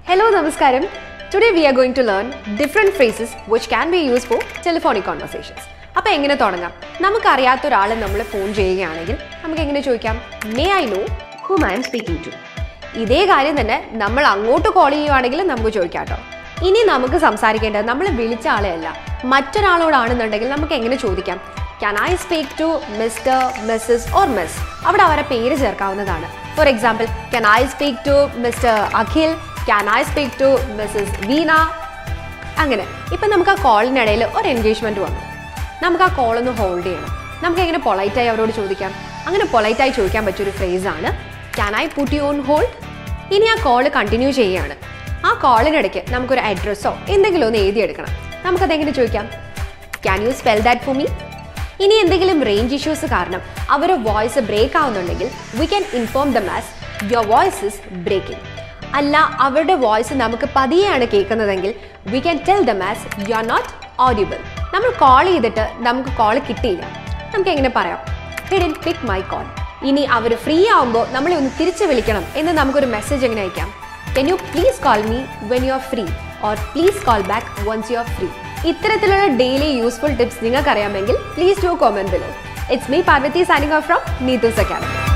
Hello, Namaskaram. Today we are going to learn different phrases which can be used for telephonic conversations. അപ്പോൾ എങ്ങനെ തുടങ്ങാം നമുക്കറിയാത്ത ഒരാൾ നമ്മൾ ഫോൺ ചെയ്യുകയാണെങ്കിൽ നമുക്ക് എങ്ങനെ ചോദിക്കാം may I know hmm I am speaking to ഇതേ കാര്യം തന്നെ നമ്മൾ അങ്ങോട്ട് കോൾ ചെയ്യുവാണെങ്കിൽ നമുക്ക് ചോദിക്കാം കേട്ടോ ഇനി നമുക്ക് സംസാരിക്കേണ്ടത് നമ്മൾ വിളിച്ച ആളെയല്ല മറ്റൊരാളോടാണെന്നുണ്ടെങ്കിൽ നമുക്ക് എങ്ങനെ ചോദിക്കാം can I speak to mister missus or miss അവിടെ അവരെ പേര് ചേർക്കാവുന്നതാണ് for example can I speak to mister Akhil can I speak to missus Veena അങ്ങനെ ഇപ്പം നമുക്ക് ആ കോളിനിടയിൽ ഒരു എൻഗേജ്മെൻറ്റ് വന്നു നമുക്ക് ആ കോളൊന്ന് ഹോൾഡ് ചെയ്യണം നമുക്ക് എങ്ങനെ പൊളൈറ്റായി അവരോട് ചോദിക്കാം അങ്ങനെ പൊളൈറ്റായി ചോദിക്കാൻ പറ്റിയൊരു ഫ്രേസാണ് can I put you on hold ഇനി ആ കോള് കണ്ടിന്യൂ ചെയ്യുകയാണ് ആ കോളിനിടയ്ക്ക് നമുക്കൊരു അഡ്രസ്സോ എന്തെങ്കിലും ഒന്ന് എഴുതിയെടുക്കണം നമുക്കതെങ്ങനെ ചോദിക്കാം can you spell that for me ഇനി എന്തെങ്കിലും റേഞ്ച് ഇഷ്യൂസ് കാരണം അവരുടെ വോയിസ് ബ്രേക്ക് ആവുന്നുണ്ടെങ്കിൽ we can inform the mass your voice is breaking അല്ല അവരുടെ വോയിസ് നമുക്ക് പതിയെയാണ് കേൾക്കുന്നതെങ്കിൽ we can tell the mass you are not audible നമ്മൾ കോൾ ചെയ്തിട്ട് നമുക്ക് കോൾ കിട്ടിയില്ല നമുക്ക് എങ്ങനെ പറയാം he didn't pick my call ഇനി അവർ ഫ്രീ ആവുമ്പോൾ നമ്മളെ ഒന്ന് തിരിച്ച് വിളിക്കണം എന്ന് നമുക്കൊരു മെസ്സേജ് എങ്ങനെ അയക്കാം can you please call me when you are free or please call back once you are free ഇത്തരത്തിലുള്ള ഡെയിലി യൂസ്ഫുൾ ടിപ്സ് നിങ്ങൾക്ക് അറിയാമെങ്കിൽ please do comment below it's me Parvathy signing off from Neethu's academy